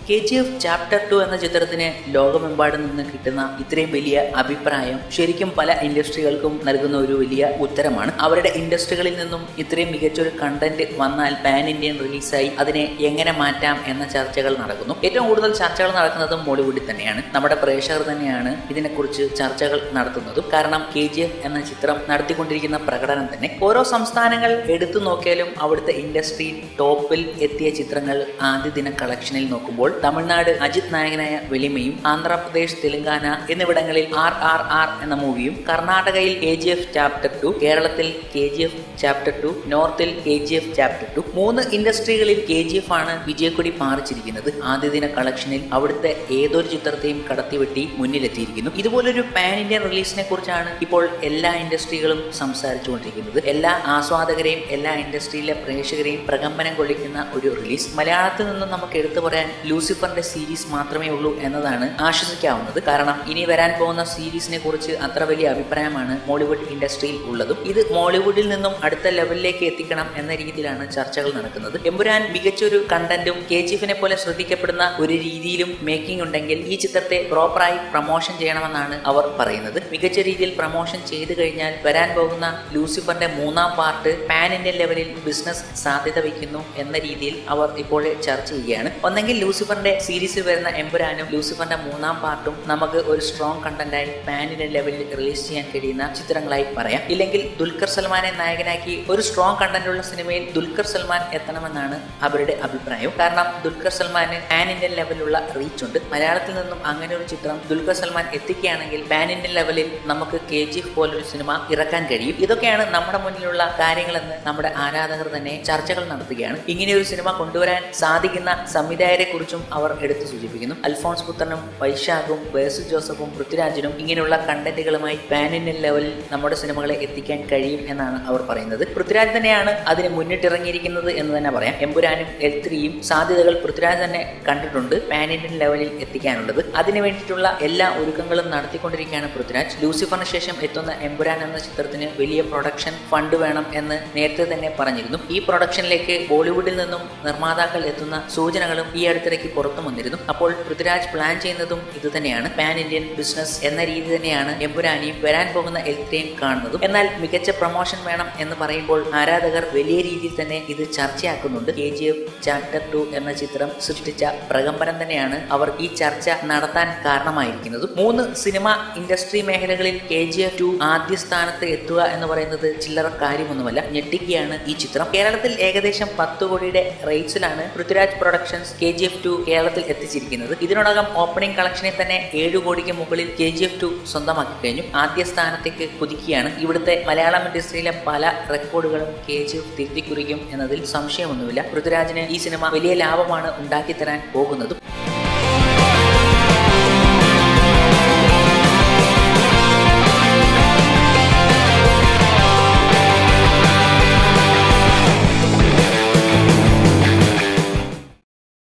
K G F chapter two എന്ന ചിത്രത്തിന് ലോകമെമ്പാടും നിന്ന് കിട്ടുന്ന ഇത്രയും വലിയ അഭിപ്രായം ശരിക്കും പല ഇൻഡസ്ട്രികൾക്കും നൽകുന്ന ഒരു വലിയ ഉത്തരമാണ് അവരുടെ ഇൻഡസ്ട്രികളിൽ നിന്നും ഇത്രയും മികച്ചൊരു കണ്ടന്റ് വന്നാൽ പാൻ ഇന്ത്യൻ റിലീസായി അതിനെ എങ്ങനെ മാറ്റാം എന്ന ചർച്ചകൾ നടക്കുന്നു ഏറ്റവും കൂടുതൽ ചർച്ചകൾ നടക്കുന്നതും മോളിവുഡിൽ തന്നെയാണ് നമ്മുടെ പ്രേക്ഷകർ തന്നെയാണ് ഇതിനെക്കുറിച്ച് ചർച്ചകൾ നടത്തുന്നതും കാരണം കെ ജി എഫ് എന്ന ചിത്രം നടത്തിക്കൊണ്ടിരിക്കുന്ന പ്രകടനം തന്നെ ഓരോ സംസ്ഥാനങ്ങൾ എടുത്തു നോക്കിയാലും അവിടുത്തെ ഇൻഡസ്ട്രി ടോപ്പിൽ എത്തിയ ചിത്രങ്ങൾ ആദ്യ ദിന കളക്ഷനിൽ നോക്കുമ്പോൾ തമിഴ്നാട് അജിത് നായകനായ വെളിമയും ആന്ധ്രാപ്രദേശ് തെലങ്കാന എന്നിവിടങ്ങളിൽ ആർ ആർ ആർ എന്ന മൂവിയും കർണാടകയിൽ K G F chapter two കേരളത്തിൽ K G F chapter two നോർത്തിൽ K G F chapter two മൂന്ന് ഇൻഡസ്ട്രികളിൽ കെ ജി എഫ് ആണ് വിജയക്കൊടി പാറിച്ചിരിക്കുന്നത് ആദ്യ ദിന കളക്ഷനിൽ അവിടുത്തെ ഏതൊരു ചിത്രത്തെയും കടത്തിവെട്ടി മുന്നിലെത്തിയിരിക്കുന്നു ഇതുപോലൊരു പാൻ ഇന്ത്യൻ റിലീസിനെ കുറിച്ചാണ് ഇപ്പോൾ എല്ലാ ഇൻഡസ്ട്രികളും സംസാരിച്ചുകൊണ്ടിരിക്കുന്നത് എല്ലാ ആസ്വാദകരെയും എല്ലാ ഇൻഡസ്ട്രിയിലെ പ്രേക്ഷകരെയും പ്രകമ്പനം കൊള്ളിക്കുന്ന ഒരു റിലീസ് മലയാളത്തിൽ നിന്നും നമുക്ക് എടുത്തു പറയാൻ ലൂസിഫറിന്റെ സീരീസ് മാത്രമേ ഉള്ളൂ എന്നതാണ് ആശ്വസിക്കാവുന്നത് കാരണം ഇനി വരാൻ പോകുന്ന സീരീസിനെ കുറിച്ച് അത്ര വലിയ അഭിപ്രായമാണ് മോളിവുഡ് ഇൻഡസ്ട്രിയിൽ ഉള്ളതും ഇത് മോളിവുഡിൽ നിന്നും അടുത്ത ലെവലിലേക്ക് എത്തിക്കണം എന്ന രീതിയിലാണ് ചർച്ചകൾ നടക്കുന്നത് എമ്പുരാൻ മികച്ചൊരു കണ്ടന്റും കെ ജിഫിനെ പോലെ ശ്രദ്ധിക്കപ്പെടുന്ന ഒരു രീതിയിലും മേക്കിംഗ് ഉണ്ടെങ്കിൽ ഈ ചിത്രത്തെ പ്രോപ്പറായി പ്രൊമോഷൻ ചെയ്യണമെന്നാണ് അവർ പറയുന്നത് മികച്ച രീതിയിൽ പ്രൊമോഷൻ ചെയ്തു കഴിഞ്ഞാൽ വരാൻ പോകുന്ന ലൂസിഫറിന്റെ മൂന്നാം പാർട്ട് പാൻ ഇന്ത്യൻ ലെവലിൽ ബിസിനസ് സാധ്യത വയ്ക്കുന്നു എന്ന രീതിയിൽ അവർ ഇപ്പോൾ ചർച്ച ചെയ്യുകയാണ് ഒന്നെങ്കിൽ ലൂസിഫറിന്റെ സീരീസിൽ വരുന്ന എമ്പുരാനും ലൂസിഫറിന്റെ മൂന്നാം പാർട്ടും നമുക്ക് ഒരു സ്ട്രോങ് കണ്ടന്റായി പാൻ ഇന്ത്യൻ ലെവലിൽ റിലീസ് ചെയ്യാൻ കഴിയുന്ന ചിത്രങ്ങളായി പറയാം ഇല്ലെങ്കിൽ ദുൽഖർ സൽമാനെ നായകനാക്കി ഒരു സ്ട്രോങ് കണ്ടന്റ് ഉള്ള സിനിമയിൽ ദുൽഖർ സൽമാൻ എത്തണമെന്നാണ് അവരുടെ അഭിപ്രായം കാരണം ദുൽഖർ സൽമാന് പാൻ ഇന്ത്യൻ ലെവലിലുള്ള റീച്ച് ഉണ്ട് മലയാളത്തിൽ നിന്നും അങ്ങനെ ഒരു ചിത്രം ദുൽഖർ സൽമാൻ എത്തിക്കുകയാണെങ്കിൽ പാൻ ഇന്ത്യൻ ലെവലിൽ നമുക്ക് കെ ജി എഫ് പോലൊരു സിനിമ ഇറക്കാൻ കഴിയും ഇതൊക്കെയാണ് നമ്മുടെ മുന്നിലുള്ള കാര്യങ്ങളെന്ന് നമ്മുടെ ആരാധകർ തന്നെ ചർച്ചകൾ നടത്തുകയാണ് ഇങ്ങനെ ഒരു സിനിമ കൊണ്ടുവരാൻ സാധിക്കുന്ന സംവിധായകരെ കുറിച്ചും അവർ എടുത്തു സൂചിപ്പിക്കുന്നു അൽഫോൺസ് പുത്രനും വൈശാഖും ബേസു ജോസഫും പൃഥ്വിരാജിനും ഇങ്ങനെയുള്ള കണ്ടന്റുകളുമായി പാൻ ഇന്ത്യൻ ലെവലിൽ നമ്മുടെ സിനിമകളെ എത്തിക്കാൻ കഴിയും എന്നാണ് അവർ പറയുന്നത് പൃഥ്വിരാജ് തന്നെയാണ് അതിന് മുന്നിട്ടിറങ്ങിയിരിക്കുന്നത് എന്ന് തന്നെ പറയാം എമ്പുരാനും എൽ ത്രീയും സാധ്യതകൾ പൃഥ്വിരാജ് തന്നെ കണ്ടിട്ടുണ്ട് പാൻ ഇന്ത്യൻ ലെവലിൽ എത്തിക്കാനുള്ളത് അതിനു വേണ്ടിയിട്ടുള്ള എല്ലാ ഒരുക്കങ്ങളും നടത്തിക്കൊണ്ടിരിക്കുകയാണ് പൃഥ്വിരാജ് ലൂസിഫറിന് ശേഷം എത്തുന്ന എമ്പുരാൻ എന്ന ചിത്രത്തിന് വലിയ പ്രൊഡക്ഷൻ ഫണ്ട് വേണം എന്ന് നേരത്തെ തന്നെ പറഞ്ഞിരുന്നു ഈ പ്രൊഡക്ഷനിലേക്ക് ബോളിവുഡിൽ നിന്നും നിർമ്മാതാക്കൾ എത്തുന്ന സൂചനകളും ഈ അടുത്തിടയ്ക്ക് പുറത്തു വന്നിരുന്നു അപ്പോൾ പൃഥ്വിരാജ് പ്ലാൻ ചെയ്യുന്നതും ഇത് തന്നെയാണ് പാൻ ഇന്ത്യൻ ബിസിനസ് എന്ന രീതി തന്നെയാണ് എമ്പുരാനിയും വരാൻ പോകുന്ന എൽത്തെയും കാണുന്നതും എന്നാൽ മികച്ച പ്രൊമോഷൻ വേണം എന്ന് പറയുമ്പോൾ ആരാധകർ വലിയ രീതിയിൽ തന്നെ ഇത് ചർച്ചയാക്കുന്നുണ്ട് K G F chapter two എന്ന ചിത്രം സൃഷ്ടിച്ച പ്രകമ്പനം തന്നെയാണ് അവർ ഈ ചർച്ച നടത്താൻ കാരണമായിരിക്കുന്നത് മൂന്ന് സിനിമ ഇൻഡസ്ട്രി മേഖലകളിൽ കെ ജി എഫ് ടു ആദ്യ സ്ഥാനത്ത് എത്തുക എന്ന് പറയുന്നത് ചില്ലറ കാര്യമൊന്നുമല്ല ഞെട്ടിക്കുകയാണ് ഈ ചിത്രം കേരളത്തിൽ ഏകദേശം പത്ത് കോടിയുടെ റേറ്റ്സിലാണ് Prithviraj productions K G F two കേരളത്തിൽ എത്തിച്ചിരിക്കുന്നത് ഇതിനോടകം ഓപ്പണിംഗ് കളക്ഷനിൽ തന്നെ ഏഴ് കോടിക്ക് മുകളിൽ കെ ജി എഫ് ടു സ്വന്തമാക്കി കഴിഞ്ഞു ആദ്യ സ്ഥാനത്തേക്ക് കുതിക്കുകയാണ് ഇവിടുത്തെ മലയാളം ഇൻഡസ്ട്രിയിലെ പല റെക്കോർഡുകളും കെ ജി എഫ് തിരുത്തിക്കുറിക്കും എന്നതിൽ സംശയമൊന്നുമില്ല പൃഥ്വിരാജിന് ഈ സിനിമ വലിയ ലാഭമാണ് ഉണ്ടാക്കി തരാൻ പോകുന്നതും